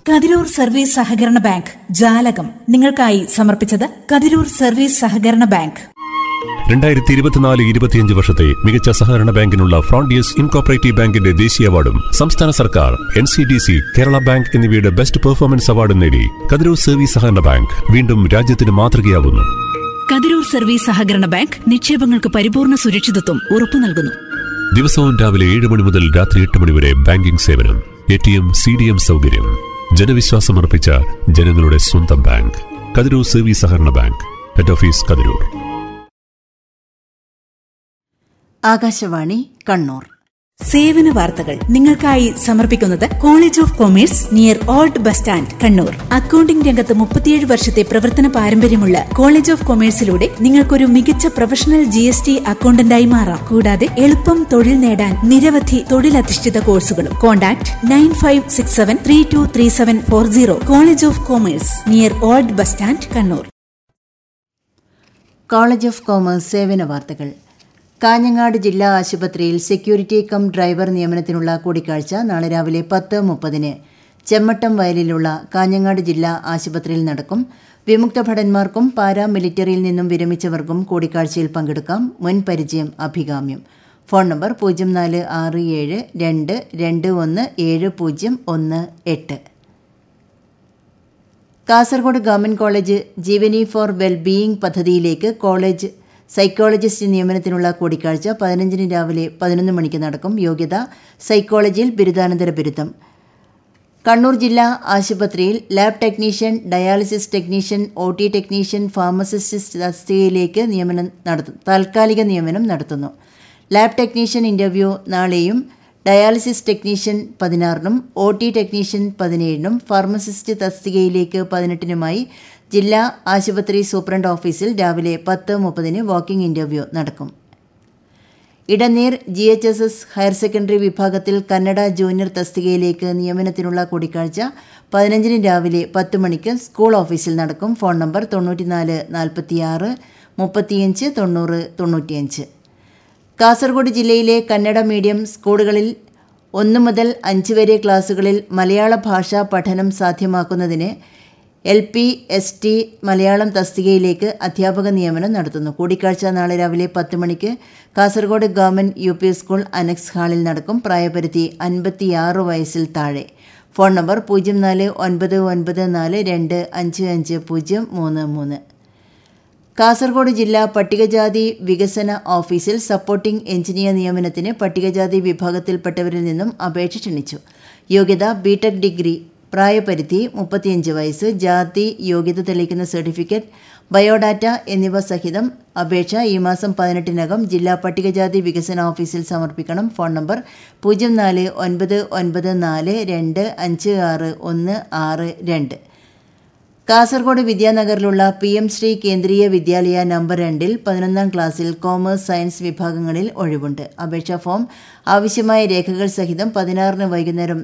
Kathirur service സഹകരണ bank ജാലകം നിങ്ങൾക്കായി സമർപ്പിച്ചത് കതിരൂർ സർവീസ് സഹകരണ ബാങ്ക് രണ്ടായിരത്തി ഇരുപത്തിനാല് ഇരുപത്തിയഞ്ച് വർഷത്തെ മികച്ച സഹകരണ ബാങ്കിനുള്ള ഫ്രോണ്ടിയസ് ഇൻകോപ്പറേറ്റീവ് ബാങ്കിന്റെ ദേശീയ അവാർഡും സംസ്ഥാന സർക്കാർ N C D C Kerala bank എന്നിവയുടെ ബെസ്റ്റ് പെർഫോമൻസ് അവാർഡും നേടി കതിരൂർ സർവീസ് സഹകരണ ബാങ്ക് വീണ്ടും രാജ്യത്തിന് മാതൃകയാവുന്നു കതിരൂർ സർവീസ് സഹകരണ ബാങ്ക് നിക്ഷേപങ്ങൾക്ക് പരിപൂർണ സുരക്ഷിതത്വം ഉറപ്പു നൽകുന്നു ദിവസവും രാവിലെ ഏഴ് മണി മുതൽ രാത്രി എട്ട് മണി വരെ ബാങ്കിംഗ് സേവനം A T M C D M സൗകര്യം ജനവിശ്വാസമർപ്പിച്ച ജനങ്ങളുടെ സ്വന്തം ബാങ്ക് കതിരൂർ സർവീസ് സഹകരണ bank head office Kathirur Akashvani Kannur സേവന വാർത്തകൾ നിങ്ങൾക്കായി സമർപ്പിക്കുന്നത് college of commerce near old bus stand Kannur accounting രംഗത്ത് മുപ്പത്തിയേഴ് വർഷത്തെ പ്രവർത്തന പാരമ്പര്യമുള്ള കോളേജ് ഓഫ് കൊമേഴ്സിലൂടെ നിങ്ങൾക്കൊരു മികച്ച പ്രൊഫഷണൽ ജി എസ് ടി അക്കൌണ്ടന്റായി മാറാം കൂടാതെ എളുപ്പം തൊഴിൽ നേടാൻ നിരവധി തൊഴിലധിഷ്ഠിത കോഴ്സുകളും contact nine five six seven three two three seven four zero college of commerce near old bus stand Kannur college of commerce സേവന വാർത്തകൾ കാഞ്ഞങ്ങാട് ജില്ലാ ആശുപത്രിയിൽ സെക്യൂരിറ്റി കം ഡ്രൈവർ നിയമനത്തിനുള്ള കൂടിക്കാഴ്ച നാളെ രാവിലെ പത്ത് മുപ്പതിന് ചെമ്മട്ടം വയലിലുള്ള കാഞ്ഞങ്ങാട് ജില്ലാ ആശുപത്രിയിൽ നടക്കും വിമുക്ത ഭടന്മാർക്കും പാരാമിലിറ്ററിയിൽ നിന്നും വിരമിച്ചവർക്കും കൂടിക്കാഴ്ചയിൽ പങ്കെടുക്കാം മുൻ പരിചയം അഭികാമ്യം ഫോൺ നമ്പർ പൂജ്യം നാല് ആറ് ഏഴ് രണ്ട് രണ്ട് ഒന്ന് ഏഴ് പൂജ്യം ഒന്ന് എട്ട് Kasaragod government college Jeevani for wellbeing പദ്ധതിയിലേക്ക് കോളേജ് സൈക്കോളജിസ്റ്റ് നിയമനത്തിനുള്ള കൂടിക്കാഴ്ച പതിനഞ്ചിന് രാവിലെ പതിനൊന്ന് മണിക്ക് നടക്കും യോഗ്യത സൈക്കോളജിയിൽ ബിരുദാനന്തര ബിരുദം കണ്ണൂർ ജില്ലാ ആശുപത്രിയിൽ lab technician dialysis technician O T technician pharmacist തസ്തികയിലേക്ക് നിയമനം നടത്തും താൽക്കാലിക നിയമനം നടത്തുന്നു ലാബ് ടെക്നീഷ്യൻ ഇൻ്റർവ്യൂ നാളെയും ഡയാലിസിസ് ടെക്നീഷ്യൻ പതിനാറിനും ഒ ടി ടെക്നീഷ്യൻ പതിനേഴിനും ഫാർമസിസ്റ്റ് തസ്തികയിലേക്ക് പതിനെട്ടിനുമായി ജില്ലാ ആശുപത്രി സൂപ്രണ്ട് ഓഫീസിൽ രാവിലെ പത്ത് മുപ്പതിന് വാക്കിംഗ് ഇൻ്റർവ്യൂ നടക്കും Edneer G H S S higher secondary വിഭാഗത്തിൽ കന്നഡ ജൂനിയർ തസ്തികയിലേക്ക് നിയമനത്തിനുള്ള കൂടിക്കാഴ്ച പതിനഞ്ചിന് രാവിലെ പത്ത് മണിക്ക് സ്കൂൾ ഓഫീസിൽ നടക്കും ഫോൺ നമ്പർ തൊണ്ണൂറ്റിനാല് നാൽപ്പത്തിയാറ് മുപ്പത്തിയഞ്ച് തൊണ്ണൂറ് തൊണ്ണൂറ്റിയഞ്ച് കാസർഗോഡ് ജില്ലയിലെ കന്നഡ മീഡിയം സ്കൂളുകളിൽ ഒന്ന് മുതൽ അഞ്ച് വരെ ക്ലാസുകളിൽ മലയാള ഭാഷാ പഠനം സാധ്യമാക്കുന്നതിന് L P S T Malayalam തസ്തികയിലേക്ക് അധ്യാപക നിയമനം നടത്തുന്നു കൂടിക്കാഴ്ച നാളെ രാവിലെ പത്ത് മണിക്ക് Kasaragod government U P school annex ഹാളിൽ നടക്കും പ്രായപരിധി അൻപത്തിയാറ് വയസ്സിൽ താഴെ ഫോൺ നമ്പർ പൂജ്യം നാല് ഒൻപത് ഒൻപത് നാല് രണ്ട് അഞ്ച് അഞ്ച് പൂജ്യം മൂന്ന് മൂന്ന് കാസർഗോഡ് ജില്ലാ പട്ടികജാതി വികസന ഓഫീസിൽ സപ്പോർട്ടിംഗ് എഞ്ചിനീയർ നിയമനത്തിന് പട്ടികജാതി വിഭാഗത്തിൽപ്പെട്ടവരിൽ നിന്നും അപേക്ഷ ക്ഷണിച്ചു യോഗ്യത ബിടെക് ഡിഗ്രി പ്രായപരിധി മുപ്പത്തിയഞ്ച് വയസ്സ് ജാതി യോഗ്യത തെളിയിക്കുന്ന സർട്ടിഫിക്കറ്റ് ബയോഡാറ്റ എന്നിവ സഹിതം അപേക്ഷ ഈ മാസം പതിനെട്ടിനകം ജില്ലാ പട്ടികജാതി വികസന ഓഫീസിൽ സമർപ്പിക്കണം ഫോൺ നമ്പർ പൂജ്യം നാല് ഒൻപത് ഒൻപത് നാല് രണ്ട് അഞ്ച് ആറ് ഒന്ന് ആറ് രണ്ട് കാസർഗോഡ് വിദ്യാനഗറിലുള്ള P M Shri Kendriya Vidyalaya number രണ്ടിൽ പതിനൊന്നാം ക്ലാസ്സിൽ കോമേഴ്സ് സയൻസ് വിഭാഗങ്ങളിൽ ഒഴിവുണ്ട് അപേക്ഷാ ഫോം ആവശ്യമായ രേഖകൾ സഹിതം പതിനാറിന് വൈകുന്നേരം